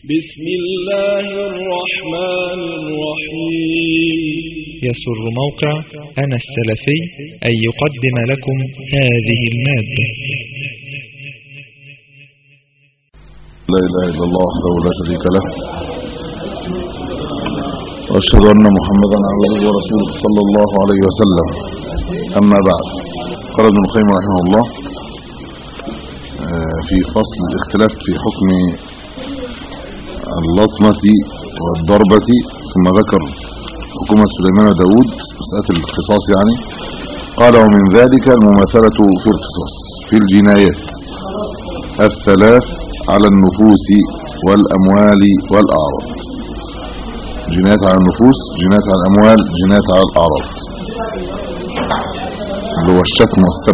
بسم الله الرحمن الرحيم يسر موقع أنا السلفي أن يقدم لكم هذه المادة لا إله إلا الله وحده لا شريك له وأشهد أن محمدا عبده ورسوله صلى الله عليه وسلم أما بعد قال ابن القيم رحمه الله آه، في فصل الاختلاف في حكم اللطمة والضربة ثم ذكر حكومة سليمان وداود مسألة القصاص يعني قال ومن ذلك المماثلة في القصاص في الجنايات الثلاث على النفوس والأموال والأعراض جنايات على النفوس جنايات على الأموال جنايات على الأعراض اللي هو الشتم والسب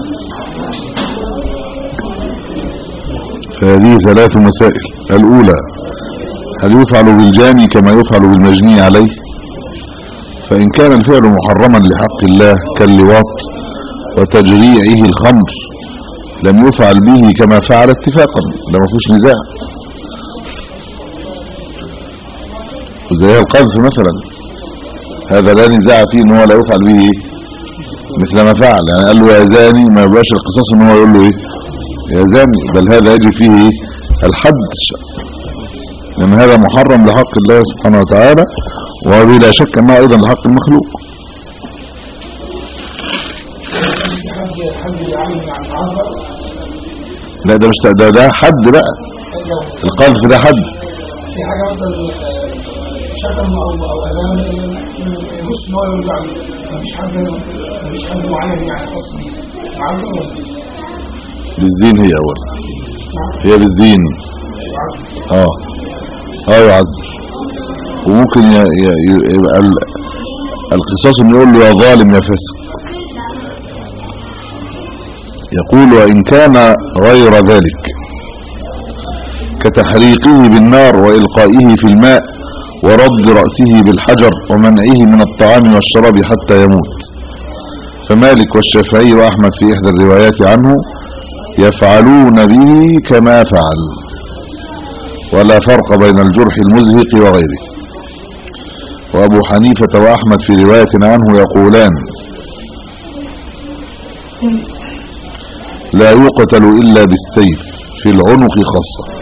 فهذه ثلاث مسائل الأولى هل يفعل بالجاني كما يفعل بالمجني عليه فإن كان الفعل محرما لحق الله كاللواط وتجريعه الخمر لم يفعل به كما فعل اتفاقا ده ما فيش نزاع وزي القذف مثلا هذا لا نزاع فيه ان هو لا يفعل به إيه؟ مثل ما فعل يعني قال له يا زاني ما يبقاش القصاص ان هو يقول له ايه يا زاني بل هذا يجب فيه ايه الحد لان هذا محرم لحق الله سبحانه وتعالى وبلا شك انه ايضا لحق المخلوق لا ده مش ده ده حد بقى القذف ده حد في حاجه افضل شتم او او اذان يبص ان هو يرجع مفيش حد مفيش حد معين يعني خاص بيه معلوم ولا بالزين هي اول هي بالزين اه اه يعذر وممكن ي- ي- ي- يبقى ال- القصاص انه يقول له يا ظالم يا فاسق يقول وان كان غير ذلك كتحريقه بالنار والقائه في الماء ورد رأسه بالحجر ومنعه من الطعام والشراب حتى يموت فمالك والشافعي واحمد في احدى الروايات عنه يفعلون به كما فعل ولا فرق بين الجرح المزهق وغيره وابو حنيفة واحمد في رواية عنه يقولان لا يقتل الا بالسيف في العنق خاصة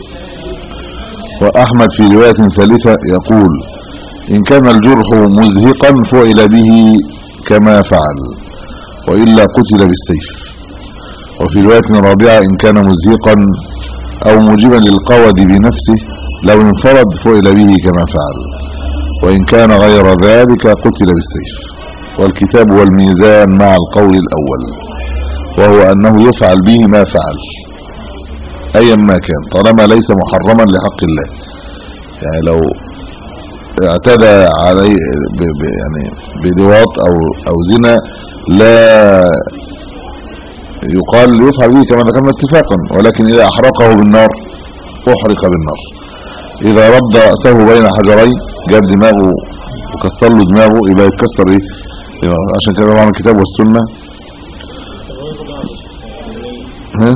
واحمد في رواية ثالثة يقول ان كان الجرح مزهقا فعل به كما فعل وإلا قتل بالسيف وفي رواية رابعة إن كان مزهقا أو موجبا للقود بنفسه لو انفرد فعل به كما فعل وإن كان غير ذلك قتل بالسيف والكتاب والميزان مع القول الأول وهو أنه يفعل به ما فعل أيا ما كان طالما ليس محرما لحق الله يعني لو اعتدى عليه ب ب يعني بلواط أو, أو زنا لا يقال يفعل به كما ذكرنا اتفاقا ولكن إذا أحرقه بالنار أحرق بالنار إذا رد رأسه بين حجرين جاب دماغه وكسر له دماغه يبقى يتكسر إيه يبقى عشان كده طبعا الكتاب والسنة ها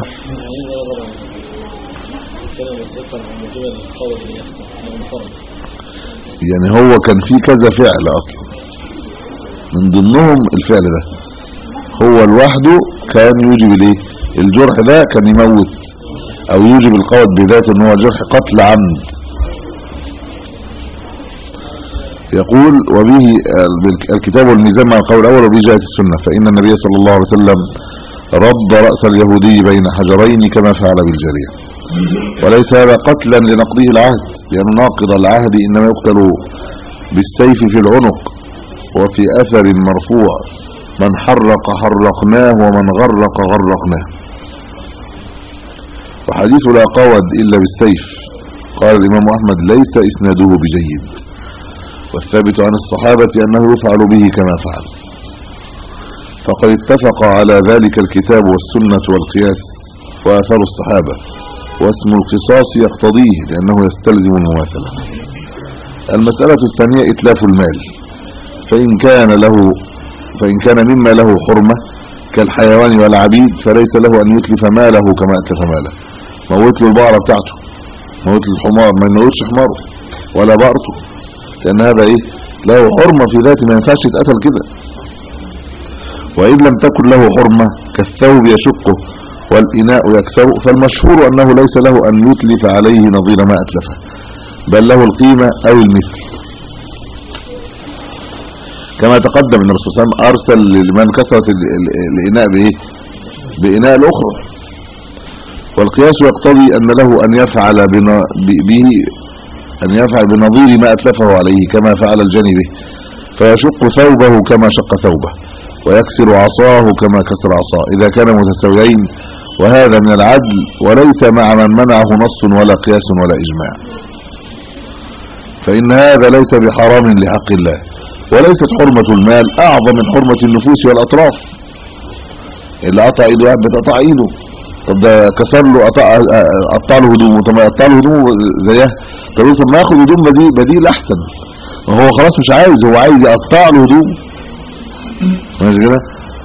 يعني هو كان في كذا فعل أصلا من ضمنهم الفعل ده هو لوحده كان يوجب الايه الجرح ده كان يموت او يوجب القوت بذاته ان هو جرح قتل عمد يقول وبه الكتاب والميزان مع القول الاول وبه جاءت السنه فان النبي صلى الله عليه وسلم رد راس اليهودي بين حجرين كما فعل بالجاريه وليس هذا قتلا لنقضه العهد لان ناقض العهد انما يقتل بالسيف في العنق وفي اثر مرفوع من حرق حرقناه ومن غرق غرقناه وحديث لا قود إلا بالسيف قال الإمام أحمد ليس إسناده بجيد والثابت عن الصحابة أنه يفعل به كما فعل فقد اتفق على ذلك الكتاب والسنة والقياس وآثار الصحابة واسم القصاص يقتضيه لأنه يستلزم المماثلة المسألة الثانية إتلاف المال فإن كان له فإن كان مما له حرمة كالحيوان والعبيد فليس له أن يتلف ماله كما أتلف ماله موت له البقرة بتاعته موت الحمار ما يموتش حماره ولا بقرته لان هذا ايه له حرمة في ذاته ما ينفعش يتقتل كده وإن لم تكن له حرمة كالثوب يشقه والإناء يكسره فالمشهور أنه ليس له أن يتلف عليه نظير ما أتلفه بل له القيمة أو المثل كما تقدم النبي صلى الله عليه وسلم أرسل لمن كسرت ال- ال- الإناء بإيه بإناء الأخرى والقياس يقتضي أن له أن يفعل بنا- ب- به أن يفعل بنظير ما أتلفه عليه كما فعل الجني به فيشق ثوبه كما شق ثوبه ويكسر عصاه كما كسر عصاه إذا كان متساويين وهذا من العدل وليس مع من منعه نص ولا قياس ولا إجماع فإن هذا ليس بحرام لحق الله وليست حرمة المال أعظم من حرمة النفوس والأطراف اللي قطع ايده واحد بتقطع ايده طب ده كسر له قطع قطع له هدومه طب ما يقطع له هدومه زيها طب طب ما ياخد هدوم بديل بديل احسن وهو خلاص مش عايز هو عايز يقطع له هدومه ماشي كده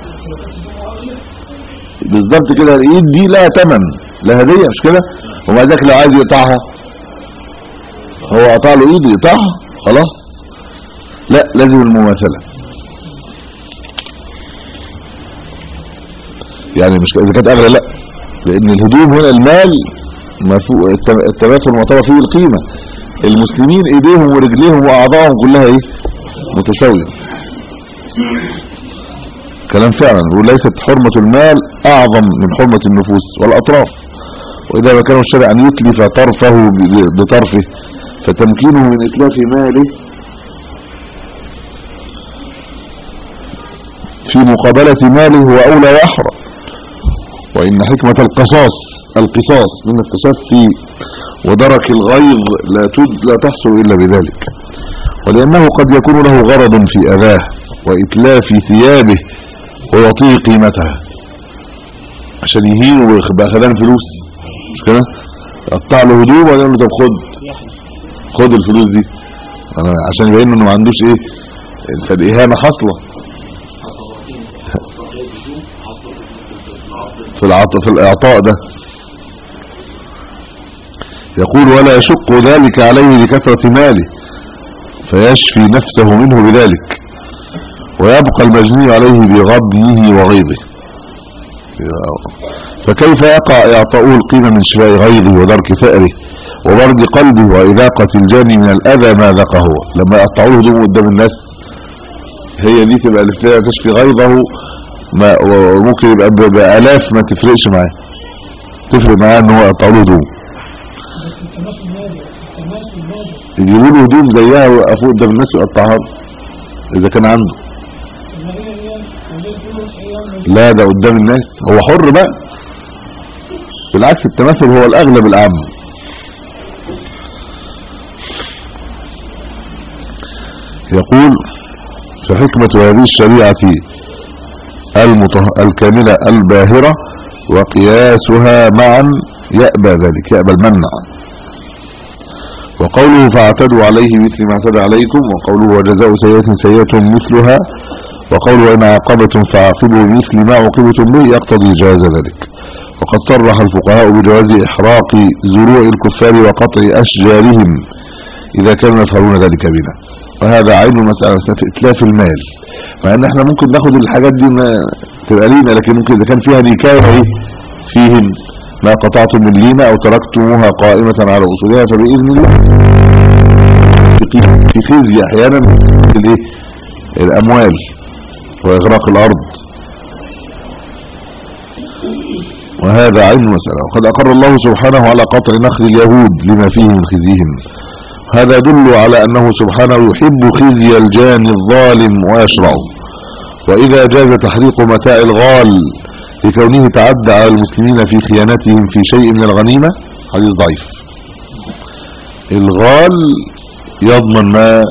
بالظبط كده الايد دي لها ثمن لها هديه مش كده ومع ذلك لو عايز يقطعها هو قطع له ايده يقطعها خلاص لا لازم المماثله يعني مش اذا كانت اغلى لا لان الهدوم هنا المال مفهو- الت- التماثل معتبر فيه القيمه المسلمين ايديهم ورجليهم واعضائهم كلها ايه متساويه كلام فعلا وليست حرمة المال اعظم من حرمة النفوس والاطراف واذا ما كان الشرع ان يتلف طرفه ب- بطرفه فتمكينه من اتلاف ماله في مقابلة ماله هو اولى واحرى وان حكمة القصاص القصاص من التصفي ودرك الغيظ لا تد لا تحصل الا بذلك ولانه قد يكون له غرض في اذاه واتلاف ثيابه ويعطيه قيمتها عشان يهينه ويبقى خدان فلوس مش كده يقطع له هدوم ويقول له طب خد خد الفلوس دي أنا عشان يبين انه ما عندوش ايه فالاهانه حاصله في العطاء في الاعطاء ده يقول ولا يشق ذلك عليه لكثرة ماله فيشفي نفسه منه بذلك ويبقى المجني عليه بغبنه وغيظه فكيف يقع اعطاؤه القيمة من شفاء غيظه ودرك ثأره وبرد قلبه وإذاقة الجاني من الأذى ما ذاقه هو لما يقطعوه هدومه قدام الناس هي دي تبقى اللي فيها تشفي غيظه ما وممكن يبقى ب- بآلاف ما تفرقش معاه تفرق معاه ان هو يقطعوا له هدوم بس التماثل ماذا التماثل ماذا يجيبوا له هدوم زيها ويوقفوه قدام الناس ويقطعها له اذا كان عنده ما هي ايام وليه فلوس ايام لا ده قدام الناس هو حر بقى بالعكس التماثل هو الاغلب العام يقول فحكمة هذه الشريعة المطه... الكاملة الباهرة وقياسها معا يأبى ذلك يأبى المنع وقوله فاعتدوا عليه مثل ما اعتدى عليكم وقوله وجزاء سيئة سيئة مثلها وقوله إن عاقبتم فعاقبوا بمثل ما عوقبتم به يقتضي جواز ذلك وقد صرح الفقهاء بجواز إحراق زروع الكفار وقطع أشجارهم إذا كانوا يفعلون ذلك بنا وهذا عين المسألة مسألة إتلاف المال مع أن احنا ممكن ناخد الحاجات دي ما تبقى لينا لكن ممكن إذا كان فيها نكاية إيه فيهن ما قطعتم من لينا أو تركتموها قائمة على أصولها فبإذن الله في- في خزي أحيانا في الإيه الأموال وإغراق الأرض وهذا عين المسألة وقد أقر الله سبحانه على قطع نخل اليهود لما فيه من خزيهم هذا يدل على أنه سبحانه يحب خزي الجاني الظالم ويشرعه وإذا جاز تحريق متاع الغال لكونه تعدى على المسلمين في خيانتهم في شيء من الغنيمة حديث ضعيف الغال يضمن ما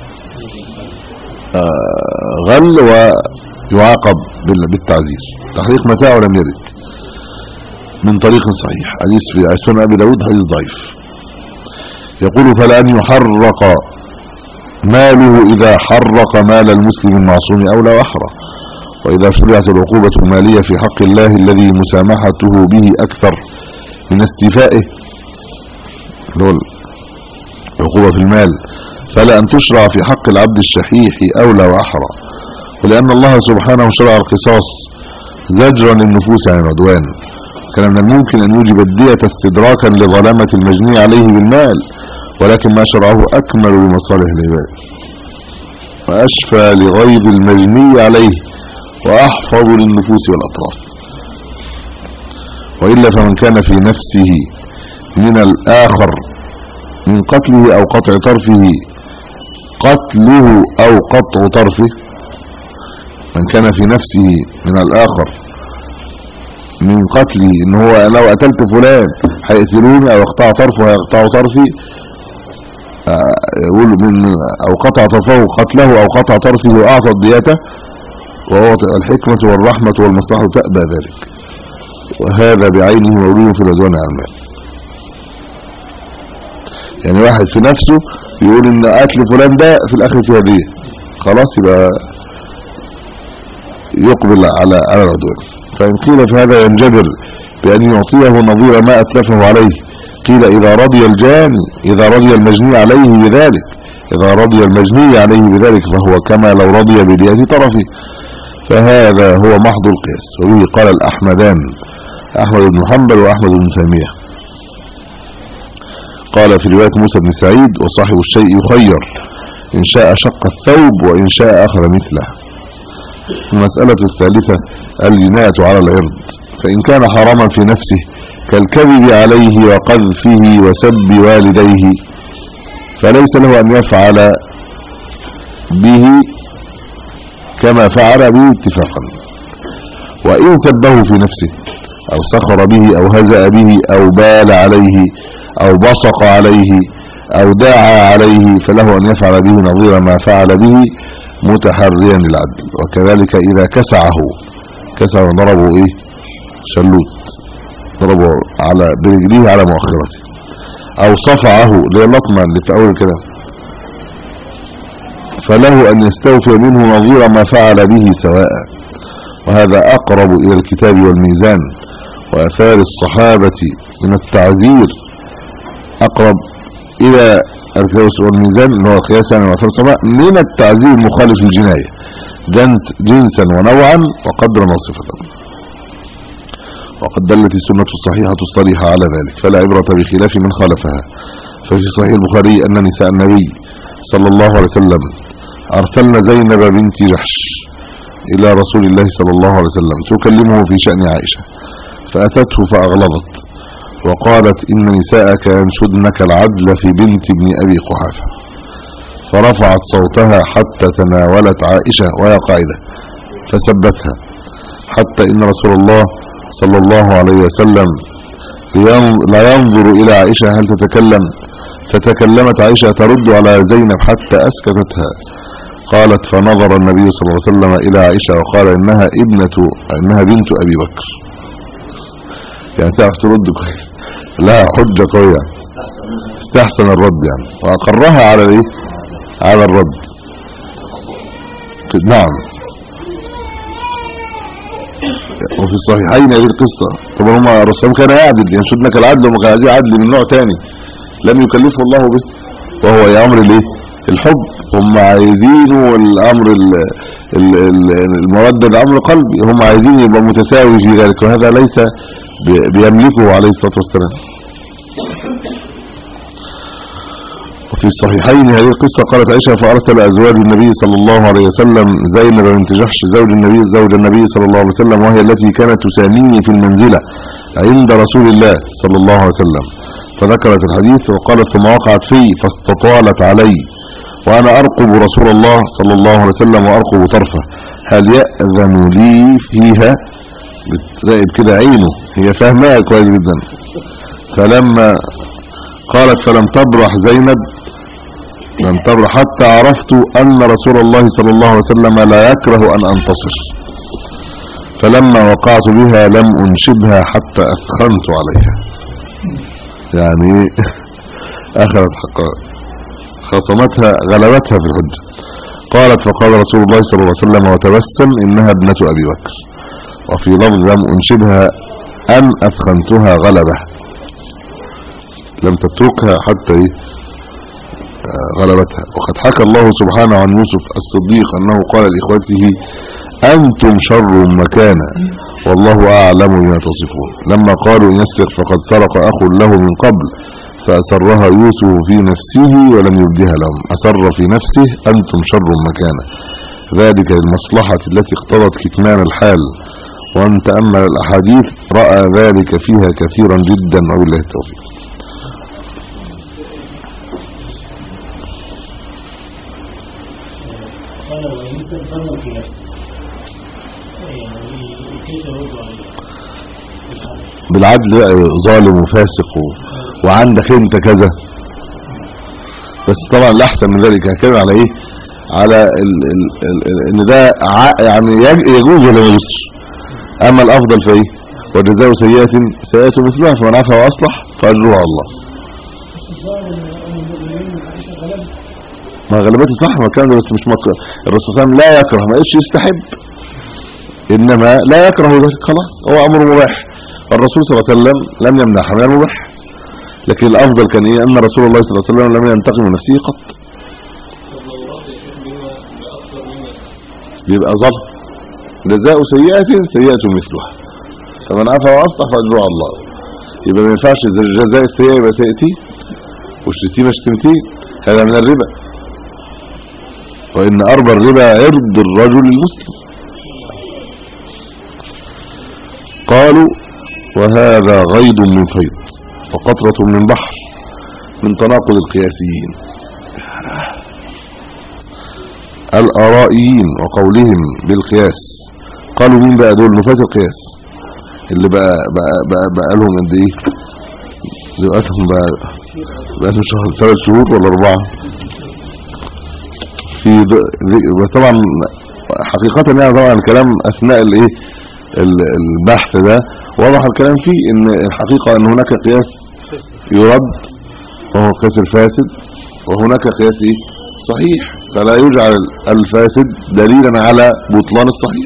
آه، غل ويعاقب بال- بالتعزير تحريق متاعه لم يرد من طريق صحيح حديث في سنن ابي داود حديث ضعيف يقول فلان يحرق ماله اذا حرق مال المسلم المعصوم اولى واحرى واذا شرعت العقوبة المالية في حق الله الذي مسامحته به اكثر من استيفائه اللي هو العقوبة في المال فلا أن تشرع في حق العبد الشحيح أولى وأحرى ولأن الله سبحانه شرع القصاص زجرا للنفوس عن العدوان كان من الممكن أن يوجب الدية استدراكا لظلامة المجني عليه بالمال ولكن ما شرعه أكمل لمصالح العباد وأشفى لغيظ المجني عليه وأحفظ للنفوس والأطراف وإلا فمن كان في نفسه من الآخر من قتله أو قطع طرفه قتله أو قطع طرفه من كان في نفسه من الآخر من قتله ان هو لو قتلت فلان هيقتلوني او يقطع طرفه هيقطعوا طرفي آه، يقول من او قطع طرفه قتله او قطع طرفه واعطى ديته وهو الحكمة والرحمة والمصلحة تأبى ذلك وهذا بعينه مولود في العدوان على المال يعني واحد في نفسه يقول ان قتل فلان ده في الاخر فيها دية خلاص يبقى يقبل على على العدوان فإن قيل في هذا ينجبر بأن يعطيه نظير ما أتلفه عليه قيل إذا رضي الجاني إذا رضي المجني عليه بذلك إذا رضي المجني عليه بذلك فهو كما لو رضي بدية طرفه فهذا هو محض القياس وبه قال الأحمدان أحمد بن حنبل وأحمد بن تيمية قال في رواية موسى بن سعيد وصاحب الشيء يخير إن شاء شق الثوب وإن شاء أخذ مثله المسألة الثالثة الجناية على العرض فإن كان حراما في نفسه كالكذب عليه وقذفه وسب والديه فليس له أن يفعل به كما فعل به اتفاقا وإن سبه في نفسه أو سخر به أو هزأ به أو بال عليه أو بصق عليه أو داعى عليه فله أن يفعل به نظير ما فعل به متحريا للعدل وكذلك إذا كسعه كسعه ضربه إيه شلوت ضربه على برجليه على مؤخرته أو صفعه للطمة اللي في أول الكلام فله أن يستوفي منه نظير ما فعل به سواء وهذا أقرب إلى الكتاب والميزان وأثار الصحابة من التعذير أقرب إلى الكيوس والميزان اللي هو قياسا وأثار الصحابة من التعذير المخالف للجناية جنت جنسا ونوعا وقدرا وصفة وقد دلت السنة الصحيحة الصريحة على ذلك فلا عبرة بخلاف من خالفها ففي صحيح البخاري أن نساء النبي صلى الله عليه وسلم أرسلنا زينب بنت جحش إلى رسول الله صلى الله عليه وسلم تكلمه في شأن عائشة فأتته فأغلظت وقالت إن نساءك ينشدنك العدل في بنت ابن أبي قحافة فرفعت صوتها حتى تناولت عائشة وهي قاعدة فسبتها حتى إن رسول الله صلى الله عليه وسلم لا ينظر إلى عائشة هل تتكلم فتكلمت عائشة ترد على زينب حتى أسكتتها قالت فنظر النبي صلى الله عليه وسلم إلى عائشة وقال إنها ابنة إنها بنت أبي بكر يعني تعرف ترد كويس لها حجة قوية استحسن الرد يعني وأقرها على الايه على الرد نعم وفي الصحيحين هذه القصة طبعا هم الرسول كان يعدل ينشد لك العدل وما كان عدل من نوع تاني لم يكلفه الله به وهو يا امر الايه الحب هم عايزينه الامر المودة الامر قلبي هم عايزين يبقى متساوي في ذلك وهذا ليس بيملكه عليه الصلاة والسلام وفي الصحيحين هذه القصة قالت عائشة فأرسل أزواج النبي صلى الله عليه وسلم زينب بنت جحش زوج النبي زوج النبي صلى الله عليه وسلم وهي التي كانت تساميني في المنزلة عند رسول الله صلى الله عليه وسلم فذكرت الحديث وقالت ثم وقعت في فاستطالت علي وأنا أرقب رسول الله صلى الله عليه وسلم وأرقب طرفه هل يأذن لي فيها بتراقب كده عينه هي فاهمها كويس جدا فلما قالت فلم تبرح زينب لم تبرح حتى عرفت أن رسول الله صلى الله عليه وسلم لا يكره أن أنتصر فلما وقعت بها لم أنشبها حتى أثخنت عليها يعني أخذت حقها خصمتها غلبتها في الحجة قالت فقال رسول الله صلى الله عليه وسلم وتبسم إنها ابنة أبي بكر وفي لفظ لم أنشبها أن أثخنتها غلبة لم تتركها حتى إيه آه، غلبتها وقد حكى الله سبحانه عن يوسف الصديق أنه قال لإخوته أنتم شر مكانا والله أعلم بما تصفون لما قالوا إن يسرق فقد سرق أخ له من قبل فأسرها يوسف في نفسه ولم يبدها لهم أسر في نفسه أنتم شر مكانا ذلك للمصلحة التي اقتضت كتمان الحال وأن تأمل الأحاديث رأى ذلك فيها كثيرا جدا وبالله التوفيق قال ويمكن ظن في نفسه يعني كيف يرد عليه بالعدل بقى ظالم وفاسق و... وعندك انت كذا بس طبعا الاحسن من ذلك هتكلم على ايه على ال... ال... ال... ال- ان ده ع... يعني يج- يجوز ولا ما يجوزش اما الافضل فايه والجزاء سيئة سيئة مثلها فمن عفا واصلح فاجره على الله بس الظاهر ان المؤمنين عائشه غلبت ما غلبته صح ما كان ده بس مش مكره الرسول صلى الله عليه وسلم لا يكره ما قالش يستحب انما لا يكره ذلك خلاص هو امر مباح الرسول صلى الله عليه وسلم لم يمنعها من المباح لكن الافضل كان ايه ان رسول الله صلى الله عليه وسلم لم ينتقم من نفسه قط يبقى ظلم جزاء سيئة سيئة مثلها فمن عفا واصلح فاجره على الله يبقى ما ينفعش الجزاء السيئة يبقى سيئتين والشتيمة شتمتين هذا من الربا وإن أربى الربا عرض الرجل المسلم قالوا وهذا غيض من فيض وقطرة من بحر من تناقض القياسيين الآرائيين وقولهم بالقياس قالوا مين بقى دول نفاة القياس اللي بقى بقى بقى, بقى لهم قد ايه دلوقتي بقى بقى لهم شهر ثلاث شهور ولا اربعه في د- ذ- طبعا حقيقة يعني طبعا الكلام اثناء الايه ال- البحث ده وضح الكلام فيه ان الحقيقة ان هناك قياس يرد وهو قياس الفاسد وهناك قياس ايه صحيح فلا يجعل الفاسد دليلا على بطلان الصحيح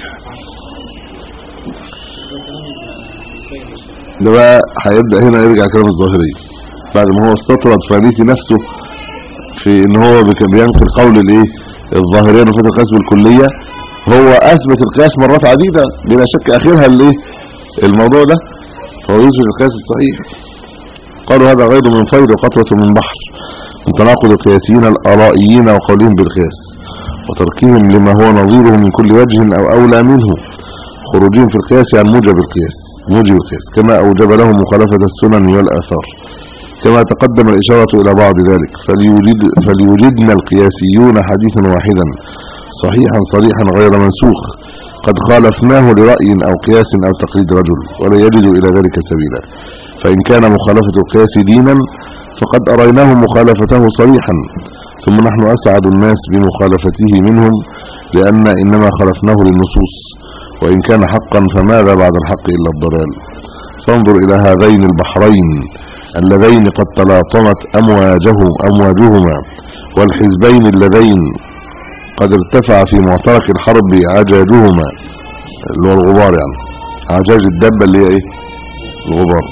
ده بقى هيبدأ هنا يرجع كلام الظاهرية بعد ما هو استطرد فريسي نفسه في ان هو بك- بينقل قول الايه الظاهرية نفاة القياس بالكلية هو اثبت القياس مرات عديدة بلا شك اخرها الايه الموضوع ده فهو يثبت القياس الصحيح قالوا هذا غير من فيض وقطرة من بحر من تناقض القياسيين الارائيين وقولهم بالقياس وتركهم لما هو نظيره من كل وجه او اولى منه خروجهم في القياس عن موجب القياس موجب القياس كما اوجب له مخالفة السنن والاثار كما تقدم الإشارة إلى بعض ذلك فليوجد فليوجدنا القياسيون حديثا واحدا صحيحا صريحا غير منسوخ قد خالفناه لرأي أو قياس أو تقليد رجل ولا يجد إلى ذلك سبيلا فإن كان مخالفة القياس دينا فقد أريناه مخالفته صريحا ثم نحن أسعد الناس بمخالفته منهم لأن إنما خالفناه للنصوص وإن كان حقا فماذا بعد الحق إلا الضلال فانظر إلى هذين البحرين اللذين قد تلاطمت أمواجه أمواجهما والحزبين اللذين قد ارتفع في معترك الحرب عجاجهما اللي هو الغبار يعني عجاج الدبة اللي هي ايه الغبار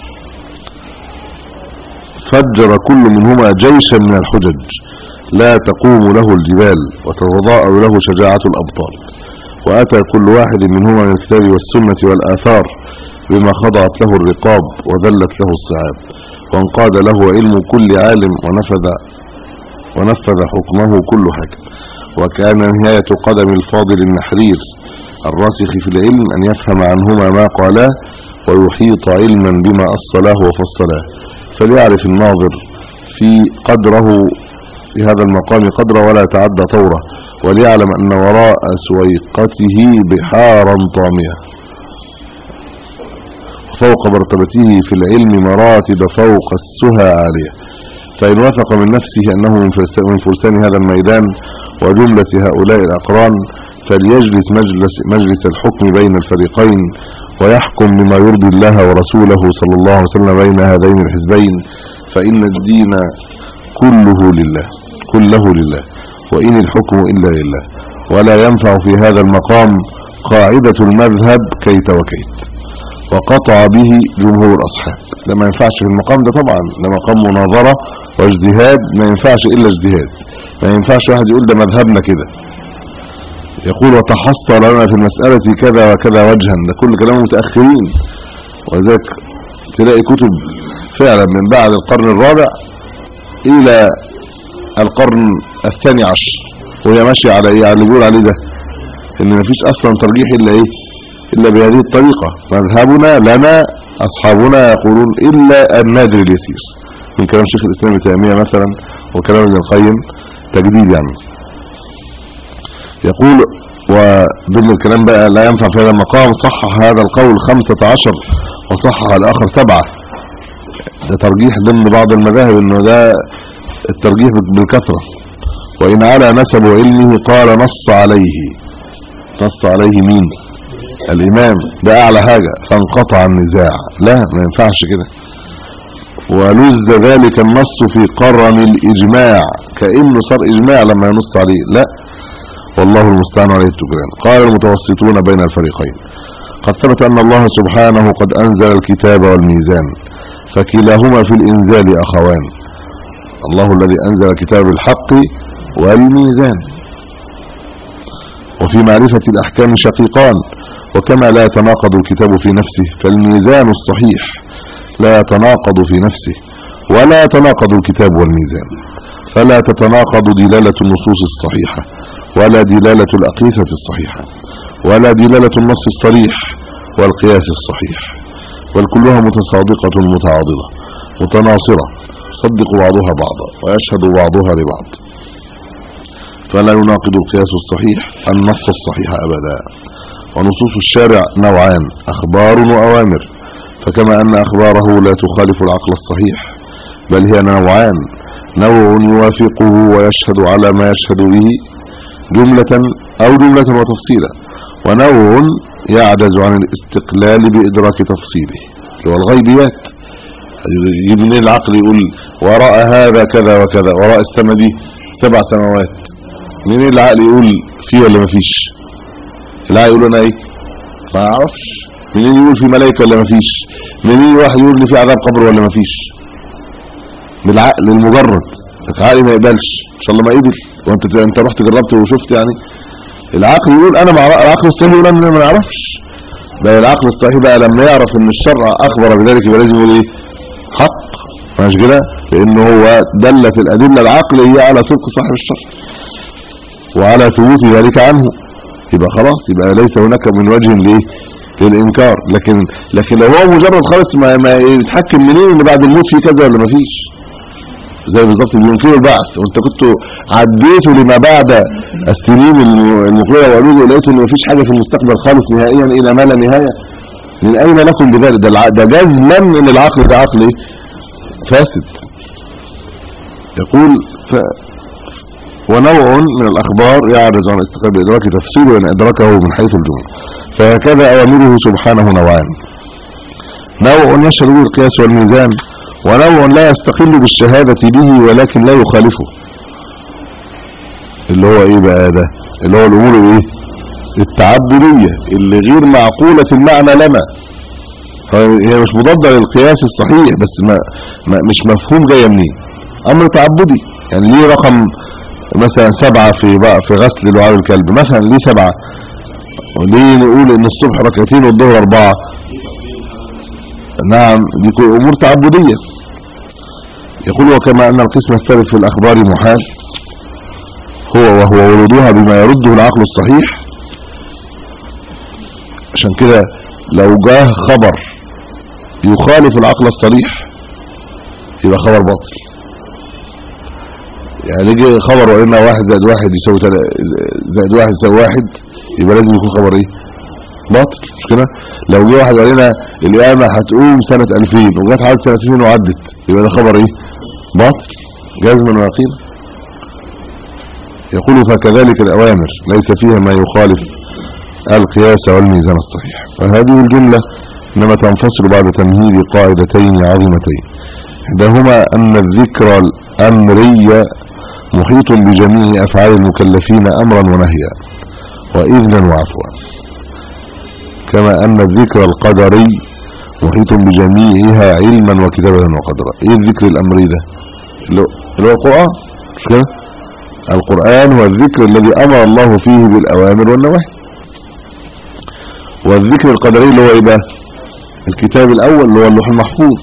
فجر كل منهما جيشا من الحجج لا تقوم له الجبال وتتضاءل له شجاعة الأبطال وأتى كل واحد منهما من الكتاب والسنة والآثار بما خضعت له الرقاب وذلت له الصعاب وانقاد له علم كل عالم ونفذ ونفذ حكمه كل حاكم وكان نهاية قدم الفاضل النحرير الراسخ في العلم أن يفهم عنهما ما قالاه ويحيط علما بما أصلاه وفصلاه فليعرف الناظر في قدره في هذا المقام قدره ولا يتعدى طوره وليعلم أن وراء سويقته بحارا طامية فوق مرتبته في العلم مراتب فوق السهى عالية فإن وثق من نفسه أنه من فرس- من فرسان هذا الميدان وجملة هؤلاء الأقران فليجلس مجلس, مجلس الحكم بين الفريقين ويحكم بما يرضي الله ورسوله صلى الله عليه وسلم بين هذين الحزبين فإن الدين كله لله كله لله وإن الحكم إلا لله ولا ينفع في هذا المقام قاعدة المذهب كيت وكيت وقطع به جمهور الأصحاب ده ما ينفعش في المقام ده طبعا ده مقام مناظرة واجتهاد ما ينفعش إلا اجتهاد ما ينفعش واحد يقول ده مذهبنا كده يقول وتحصل لنا في المسألة كذا وكذا وجها ده كل كلام متأخرين وذلك تلاقي كتب فعلا من بعد القرن الرابع إلى القرن الثاني عشر وهي ماشية على إيه على اللي بيقول عليه ده إن مفيش أصلا ترجيح إلا إيه إلا بهذه الطريقة مذهبنا لنا أصحابنا يقولون إلا النادر اليسير من كلام شيخ الإسلام ابن تيمية مثلا وكلام ابن القيم تجديد يعني يقول وضمن الكلام بقى لا ينفع في هذا المقام صحح هذا القول خمسة عشر وصحح الآخر سبعة ده ترجيح ضمن بعض المذاهب انه ده الترجيح بالكثرة وإن على نسب علمه قال نص عليه نص عليه مين الإمام ده أعلى حاجة فانقطع النزاع لا ما ينفعش كده ولز ذلك النص في قرن الإجماع كأنه صار إجماع لما ينص عليه لا والله المستعان عليه التكران قال المتوسطون بين الفريقين قد ثبت أن الله سبحانه قد أنزل الكتاب والميزان فكلاهما في الإنزال أخوان الله الذي أنزل الكتاب بالحق والميزان وفي معرفة الأحكام شقيقان وكما لا يتناقض الكتاب في نفسه فالميزان الصحيح لا يتناقض في نفسه ولا يتناقض الكتاب والميزان فلا تتناقض دلالة النصوص الصحيحة ولا دلالة الأقيسة الصحيحة ولا دلالة النص الصريح والقياس الصحيح بل كلها متصادقة متعاضدة متناصرة صدق بعضها بعضا ويشهد بعضها لبعض فلا يناقض القياس الصحيح النص الصحيح أبدا ونصوص الشارع نوعان أخبار وأوامر فكما أن أخباره لا تخالف العقل الصحيح بل هي نوعان نوع يوافقه ويشهد على ما يشهد به جملة أو جملة وتفصيلا ونوع يعجز عن الاستقلال بإدراك تفصيله هو الغيبيات يجيب منين العقل يقول وراء هذا كذا وكذا وراء السماء دي سبع سماوات منين العقل يقول فيه ولا مفيش العقل يقول انا ايه ما اعرفش منين يقول في ملائكه ولا مفيش منين واحد يقول لي في عذاب قبر ولا مفيش بالعقل المجرد العقل ما يقبلش ان شاء الله ما قبل وانت انت رحت جربت وشفت يعني العقل يقول انا مع العقل الصحيح يقول انا ما نعرفش ده العقل الصحيح بقى لما يعرف ان الشرع اخبر بذلك يبقى لازم يقول ايه حق مش كده لانه هو دلت الادله العقليه على صدق صاحب الشرع وعلى ثبوت ذلك عنه يبقى خلاص يبقى ليس هناك من وجه ليه للانكار لكن لكن لو هو مجرد خالص ما, ما يتحكم منين ان بعد الموت في كذا ولا ما فيش زي بالظبط بينكروا البعث وانت كنت عديته لما بعد السنين المقبله وقالوا لقيتوا ان مفيش حاجه في المستقبل خالص نهائيا الى ما لا نهايه من اين لكم بذلك ده, الع... ده جزما ان العقل ده عقل ايه فاسد يقول ف... ونوع من الاخبار يعرض عن استقبال بادراك تفصيله وان ادركه من حيث الجمله فهكذا اوامره سبحانه نوعان نوع يشهد به القياس والميزان ونوع لا يستقل بالشهادة به ولكن لا يخالفه اللي هو ايه بقى ده اللي هو الامور ايه التعبدية اللي غير معقولة المعنى لنا هي مش مضادة للقياس الصحيح بس ما, ما مش مفهوم جاية منين امر تعبدي يعني ليه رقم مثلا سبعة في بقى في غسل لعاب الكلب مثلا ليه سبعة وليه نقول ان الصبح ركعتين والظهر اربعة نعم دي امور تعبدية يقول وكما ان القسم الثالث في الاخبار محال هو وهو ورودها بما يرده العقل الصحيح عشان كده لو جاه خبر يخالف العقل الصريح يبقى خبر باطل يعني يجي خبر وان واحد زائد واحد يساوي زائد واحد يساوي واحد يبقى لازم يكون خبر ايه باطل مش كده لو جه واحد قال لنا القيامه هتقوم سنه 2000 وجت عدت سنه 2000 وعدت يبقى ده خبر ايه باطل جزما ويقينا يقول فكذلك الاوامر ليس فيها ما يخالف القياس والميزان الصحيح فهذه الجمله انما تنفصل بعد تمهيد قاعدتين عظيمتين احداهما ان الذكر الامري محيط بجميع افعال المكلفين امرا ونهيا واذنا وعفوا كما ان الذكر القدري محيط بجميعها علما وكتابة وقدرا ايه الذكر الامري ده اللي هو- اللي هو القرآن مش كده القرآن هو الذكر الذي امر الله فيه بالاوامر والنواهي والذكر القدري اللي هو ايه بقى الكتاب الاول اللي هو اللوح المحفوظ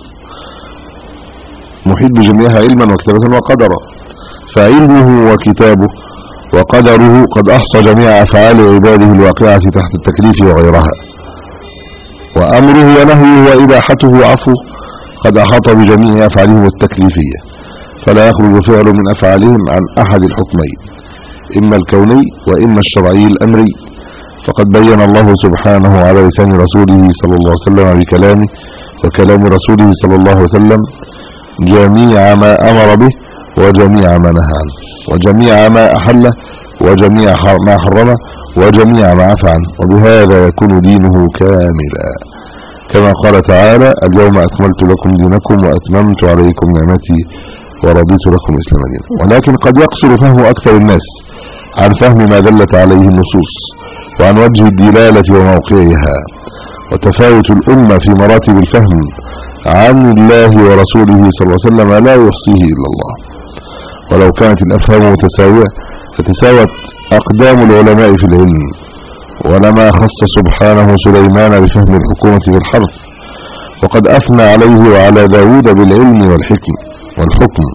محيط بجميعها علما وكتابة وقدرا فعلمه وكتابه وقدره قد احصى جميع افعال عباده الواقعة تحت التكليف وغيرها وامره ونهيه واباحته وعفوه قد احاط بجميع افعالهم التكليفية فلا يخرج فعل من افعالهم عن احد الحكمين اما الكوني واما الشرعي الامري فقد بين الله سبحانه على لسان رسوله صلى الله عليه وسلم بكلامه وكلام رسوله صلى الله عليه وسلم جميع ما امر به وجميع ما نهى عنه وجميع ما احله وجميع ح- ما حرمه وجميع ما عفى عنه وبهذا يكون دينه كاملا كما قال تعالى اليوم اكملت لكم دينكم واتممت عليكم نعمتي ورضيت لكم الاسلام دينا ولكن قد يقصر فهم اكثر الناس عن فهم ما دلت عليه النصوص وعن وجه الدلالة وموقعها وتفاوت الأمة في مراتب الفهم عن الله ورسوله صلى الله عليه وسلم لا يحصيه إلا الله ولو كانت الأفهام متساوية فتساوت أقدام العلماء في العلم ولما خص سبحانه سليمان بفهم الحكومة بالحرف وقد أثنى عليه وعلى داود بالعلم والحكم والحكم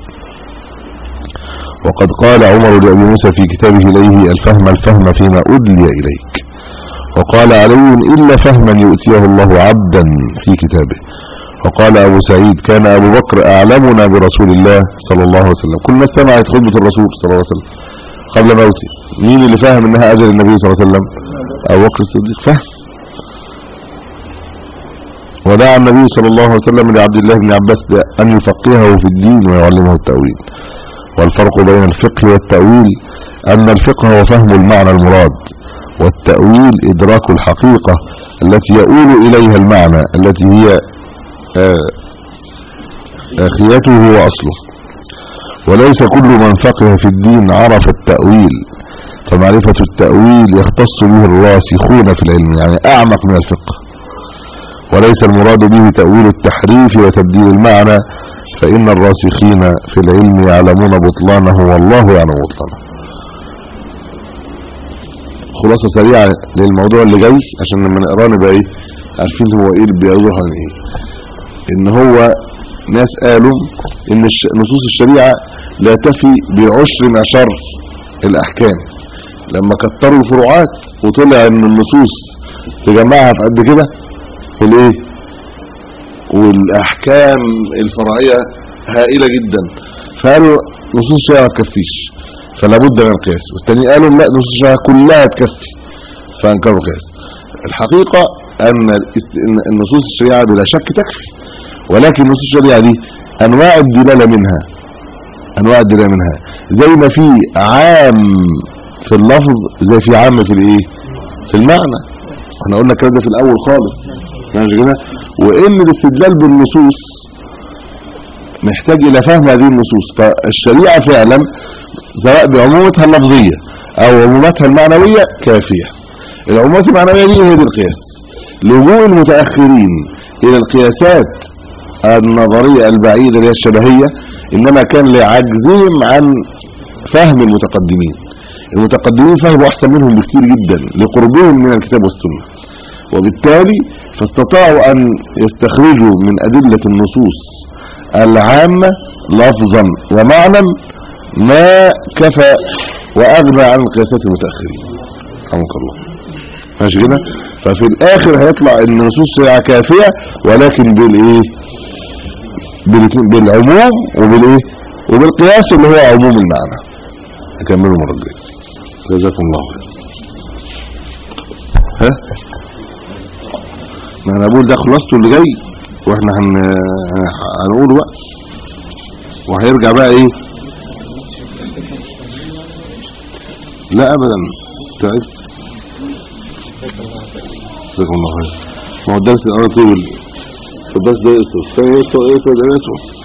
وقد قال عمر لأبي موسى في كتابه إليه الفهم الفهم فيما أدلي إليك وقال علي إلا فهما يؤتيه الله عبدا في كتابه وقال أبو سعيد كان أبو بكر أعلمنا برسول الله صلى الله عليه وسلم كل الناس سمعت خطبة الرسول صلى الله عليه وسلم قبل موته مين اللي فهم انها أجل النبي صلى الله عليه وسلم أبو بكر الصديق فهم ودعا النبي صلى الله عليه وسلم لعبد الله بن عباس أن يفقهه في الدين ويعلمه التأويل والفرق بين الفقه والتأويل أن الفقه هو فهم المعنى المراد والتأويل إدراك الحقيقة التي يؤول إليها المعنى التي هي آه، آخيته وأصله وليس كل من فقه في الدين عرف التأويل فمعرفة التأويل يختص به الراسخون في العلم يعني أعمق من الفقه وليس المراد به تأويل التحريف وتبديل المعنى فإن الراسخين في العلم يعلمون بطلانه والله يعلم بطلانه خلاصة سريعة للموضوع اللي جاي عشان لما نقراه نبقى ايه عارفين هو ايه اللي بيروح عن ايه ان هو ناس قالوا ان الش- نصوص الشريعة لا تفي بعشر معشر الاحكام لما كتروا الفروعات وطلع ان النصوص تجمعها في قد كده والايه والاحكام الفرعيه هائله جدا فقالوا نصوص الشريعه ما تكفيش فلا بد من القياس والتاني قالوا لا نصوص الشريعه كلها تكفي فانكروا القياس الحقيقه ان الاست- إن النصوص الشريعه بلا شك تكفي ولكن نصوص الشريعه دي انواع الدلاله منها انواع الدلاله منها زي ما في عام في اللفظ زي في عام في الايه في المعنى احنا قلنا الكلام ده في الاول خالص ماشي كده وان الاستدلال بالنصوص محتاج الى فهم هذه النصوص فالشريعه فعلا سواء بعمومتها اللفظيه او عمومتها المعنويه كافيه العمومات المعنويه دي هي دي القياس لجوء المتاخرين الى القياسات النظريه البعيده اللي هي الشبهيه انما كان لعجزهم عن فهم المتقدمين المتقدمين فهموا احسن منهم بكثير جدا لقربهم من الكتاب والسنه وبالتالي فاستطاعوا ان يستخرجوا من ادله النصوص العامه لفظا ومعنى ما كفى واغنى عن القياسات المتاخرين رحمك الله ماشي كده ففي الاخر هيطلع ان نصوص الشريعه كافيه ولكن بالايه بالاتنين- بالعموم وبالايه وبالقياس اللي هو عموم المعنى نكمله مره الجايه جزاكم الله خير ها ما انا بقول ده خلاصته اللي جاي واحنا هن... هنقوله بقى وهيرجع بقى ايه لا ابدا تعبت جزاكم الله خير ما هو الدرس الاول طويل الدرس ده يسوس ثاني يسوس يسوس يسوس